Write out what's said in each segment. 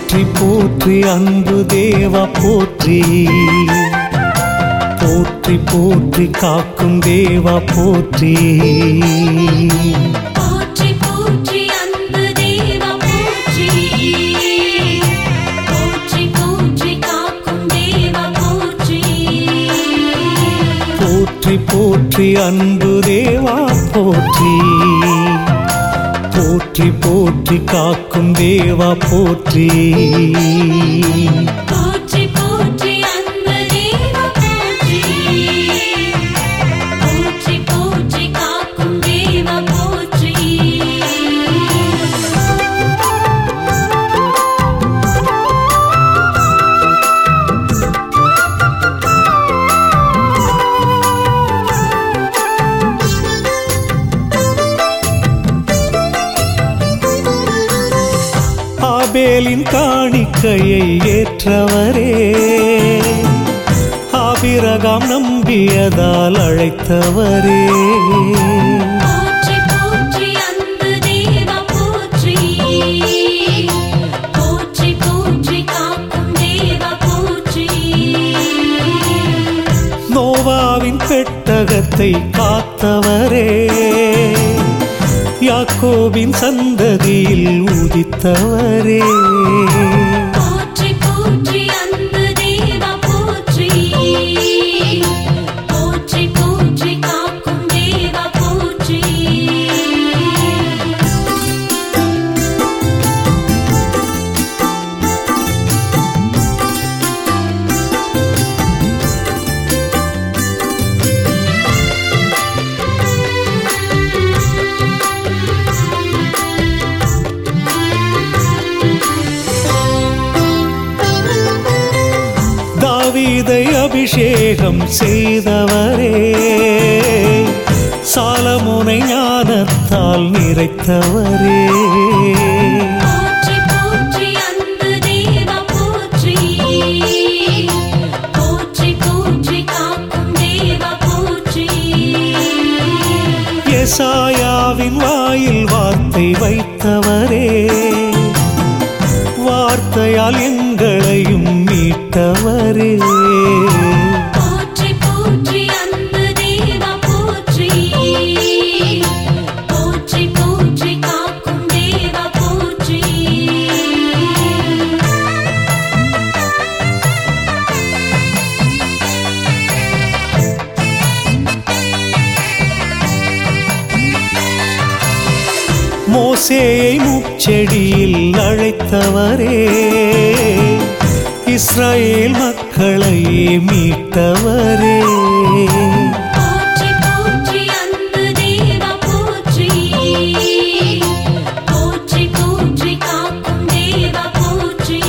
போற்றி போற்றி அன்பு தேவா போற்றி போற்றி போற்றி காக்கும் தேவா போற்றி போற்றி போற்றி அன்பு தேவா போற்றி போற்றி போற்றி காக்கும் தேவா போற்றி போற்றி போற்றி அன்பு தேவா போற்றி போற்றி போற்றி காக்கும் தேவா போற்றி போற்றி போற்றி அன்பு தேவா போற்றி போற்றி போற்றி காக்கும் தேவா போற்றி ஆபேலின் காணிக்கையை ஏற்றவரே ஆபிரகாம் நம்பியதால் அழைத்தவரே போற்றி போற்றி அன்பு தேவா போற்றி போற்றி போற்றி காக்கும் தேவா போற்றி நோவாவின் பெட்டகத்தை காத்தவரே யாக்கோபின் சந்ததியில் உதித்தவரே போற்றி போற்றி அன்பு தேவா போற்றி போற்றி போற்றி காக்கும் தேவா போற்றி தாவீதை அபிஷேகம் செய்தவரே சாலமுனை ஞானத்தால் நிறைத்தவரே போற்றி போற்றி அன்பு தேவா போற்றி போற்றி போற்றி காக்கும் தேவா போற்றி எசாயாவின் வாயில் வார்த்தை வைத்தவரே வார்த்தையால் எங்களையும் மீட்டவரே போற்றி போற்றி அன்பு தேவா போற்றி போற்றி போற்றி காக்கும் தேவா போற்றி மோசேயை முச்செடியில் அழைத்தவரே இஸ்ரவேல் மக்களை மீட்டவரே போற்றி போற்றி அன்பு தேவா போற்றி போற்றி போற்றி காக்கும் தேவா போற்றி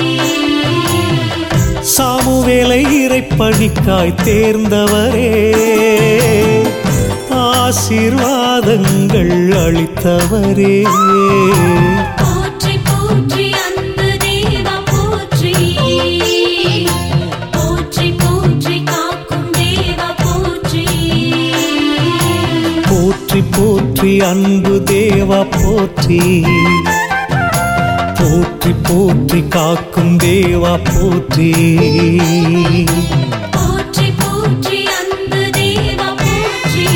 சாமுவேலை இறைப்பணிக்காய் தேர்ந்தவரே ஆசீர்வாதங்கள் அளித்தவரே போற்றி போற்றி அன்பு தேவா போற்றி போற்றி போற்றி காக்கும் தேவா போற்றி போற்றி போற்றி அன்பு தேவா போற்றி போற்றி போற்றி காக்கும் தேவா போற்றி போற்றி போற்றி அன்பு தேவா போற்றி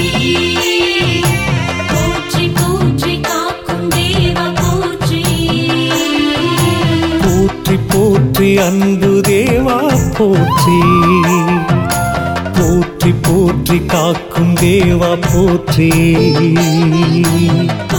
போற்றி போற்றி காக்கும் தேவா போற்றி போற்றி போற்றி அன்பு தேவா போற்றி போற்றி போற்றி காக்கும் தேவா போற்றி